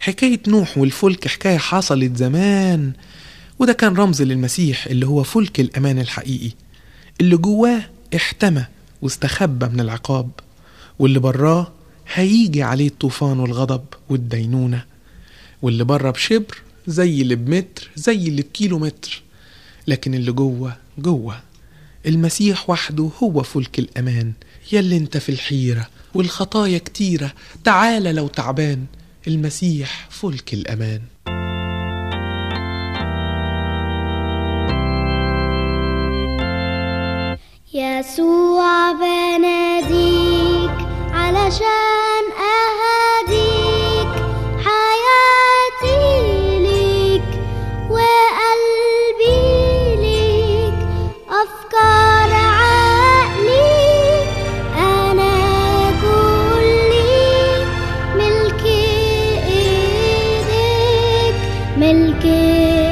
حكاية نوح والفلك حكاية حصلت زمان وده كان رمز للمسيح اللي هو فلك الأمان الحقيقي اللي جواه احتمى واستخبى من العقاب واللي براه هيجي عليه الطوفان والغضب والدينونة واللي بره بشبر زي اللي بمتر زي اللي بكيلو متر لكن اللي جوه جوه المسيح وحده هو فلك الأمان يلي انت في الحيرة والخطايا كتيرة تعالى لو تعبان المسيح فلك الأمان يسوع بناديك علشان أهديك حياتي ليك وقلبي ليك أفكار عقلي أنا كلي ملك إيديك ملك